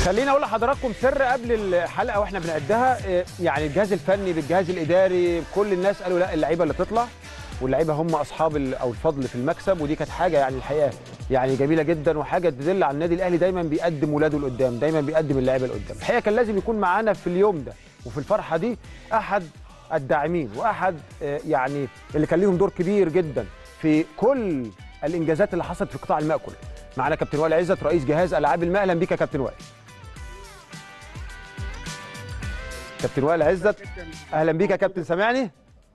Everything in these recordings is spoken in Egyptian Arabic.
خليني اقول لحضراتكم سر قبل الحلقه واحنا بنعدها إيه، يعني الجهاز الفني بالجهاز الاداري كل الناس قالوا لا اللعيبه اللي تطلع واللعيبه هم اصحاب ال- او الفضل في المكسب ودي كانت حاجه يعني الحقيقه يعني جميله جدا وحاجه تدل على النادي الاهلي دايما بيقدم ولاده لقدام دايما بيقدم اللعيبه لقدام الحقيقه كان لازم يكون معانا في اليوم ده وفي الفرحه دي احد الداعمين واحد آه، يعني اللي كان ليهم دور كبير جدا في كل الانجازات اللي حصلت في قطاع الماء كله معانا كابتن وائل عزت رئيس جهاز العاب الماء اهلا بيك يا كابتن وائل كابتن وائل عزت اهلا بيك يا كابتن سامعني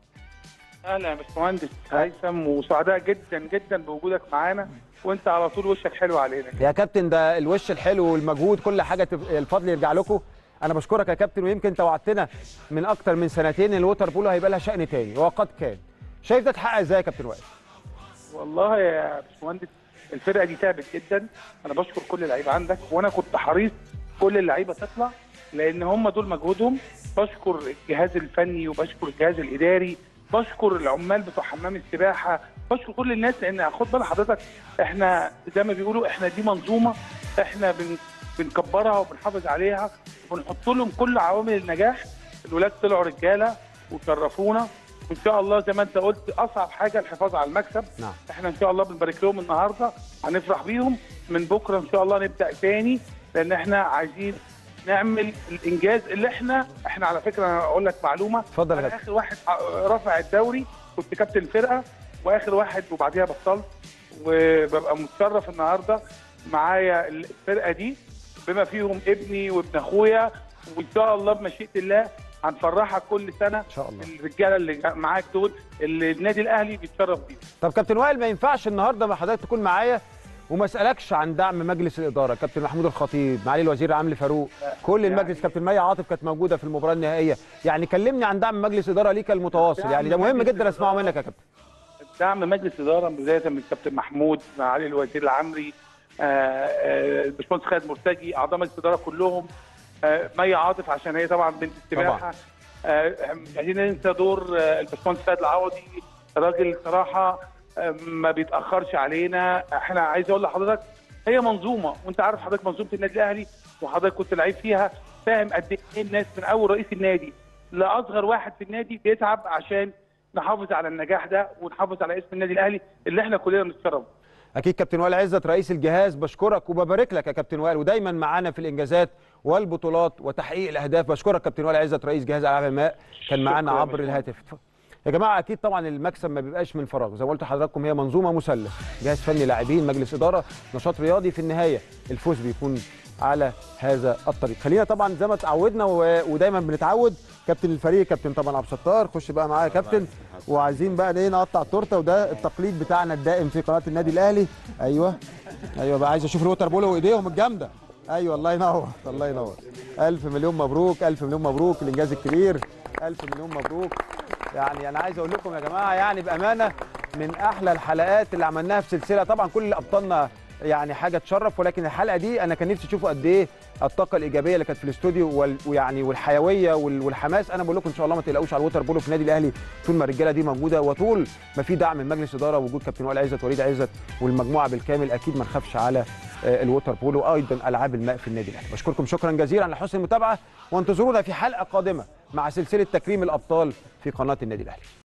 اهلا يا باشمهندس هيثم وسعداء جدا جدا بوجودك معانا وانت على طول وشك حلو علينا يا كابتن ده الوش الحلو والمجهود كل حاجه تب- الفضل يرجع لكم انا بشكرك يا كابتن ويمكن انت وعدتنا من اكتر من سنتين ان الوتر بولو هيبقى لها شأن تاني وقد كان شايف ده اتحقق ازاي يا كابتن وائل والله يا باشمهندس الفرقه دي تعبت جدا انا بشكر كل اللعيبه عندك وانا كنت حريص كل اللعيبه تطلع لان هم دول مجهودهم بشكر الجهاز الفني وبشكر الجهاز الاداري بشكر العمال بتوع حمام السباحه بشكر كل الناس لان خد بال حضرتك احنا زي ما بيقولوا احنا دي منظومه احنا بن بنكبرها وبنحافظ عليها وبنحط لهم كل عوامل النجاح الولاد طلعوا رجاله وشرفونا وان شاء الله زي ما انت قلت اصعب حاجه الحفاظ على المكسب نعم. احنا ان شاء الله بنبارك لهم النهارده هنفرح بيهم من بكره ان شاء الله نبدا تاني لان احنا عايزين نعمل الانجاز اللي احنا احنا على فكره انا اقول لك معلومه اتفضل يا انا كابتن اخر واحد رافع الدوري كنت كابتن الفرقه واخر واحد وبعديها بطلت وببقى متشرف النهارده معايا الفرقه دي بما فيهم ابني وابن اخويا وان شاء الله بمشيئه الله هنفرحك كل سنه ان شاء الله الرجاله اللي معاك دول اللي النادي الاهلي بيتشرف بيهم طب كابتن وائل ما ينفعش النهارده ما حضرتك تكون معايا وما اسالكش عن دعم مجلس الاداره كابتن محمود الخطيب معالي الوزير عمرو فاروق كل يعني- المجلس كابتن مي عاطف كانت موجوده في المباراه النهائيه يعني كلمني عن دعم مجلس الاداره ليك المتواصل دعم يعني ده مهم مجلس جدا اسمعه الإدارة. منك يا كابتن دعم مجلس اداره بدايه من الكابتن محمود معالي الوزير العمري آه، آه، الباشمهندس خالد مرتجي اعضاء مجلس الاداره كلهم آه، مي عاطف عشان هي طبعا بنت السباحه آه، مش عايزين ننسى دور آه، الباشمهندس خالد العوضي راجل صراحه آه، ما بيتاخرش علينا احنا عايز اقول لحضرتك هي منظومه وانت عارف حضرتك منظومه النادي الاهلي وحضرتك كنت لعيب فيها فاهم قد ايه الناس من اول رئيس النادي لاصغر واحد في النادي بيتعب عشان نحافظ على النجاح ده ونحافظ على اسم النادي الاهلي اللي احنا كلنا بنتشرف بيه. اكيد كابتن وائل عزت رئيس الجهاز بشكرك وببارك لك يا كابتن وائل ودايما معانا في الانجازات والبطولات وتحقيق الاهداف بشكرك كابتن وائل عزت رئيس جهاز العاب الماء كان معانا شكراً يا عبر باشمهندس. الهاتف اتفضل. يا جماعه اكيد طبعا المكسب ما بيبقاش من فراغ زي ما قلت لحضراتكم هي منظومه مثلث جهاز فني لاعبين مجلس اداره نشاط رياضي في النهايه الفوز بيكون على هذا الطريق خلينا طبعا زي ما اتعودنا و- ودايما بنتعود كابتن الفريق كابتن طبعا عبد الستار خش بقى معايا يا كابتن وعايزين بقى ايه نقطع التورته وده التقليد بتاعنا الدائم في قناه النادي الاهلي ايوه ايوه بقى عايز اشوف الوتر بولو وايديهم الجامده ايوه الله ينور الله ينور الف مليون مبروك الف مليون مبروك الانجاز الكبير الف مليون مبروك يعني انا عايز اقول لكم يا جماعه يعني بامانه من احلى الحلقات اللي عملناها في سلسله طبعا كل ابطالنا يعني حاجه تشرف ولكن الحلقه دي انا كان نفسي اشوفوا قد ايه الطاقه الايجابيه اللي كانت في الاستوديو وال- ويعني والحيويه وال- والحماس انا بقول لكم ان شاء الله ما تقلقوش على الوتر بولو في النادي الاهلي طول ما الرجاله دي موجوده وطول ما في دعم من مجلس اداره ووجود كابتن وائل عزت وليد عزت والمجموعه بالكامل اكيد ما نخافش على آه، الوتر بولو وايضا العاب الماء في النادي الاهلي بشكركم شكرا جزيلا على حسن المتابعه وانتظرونا في حلقه قادمه مع سلسله تكريم الابطال في قناه النادي الاهلي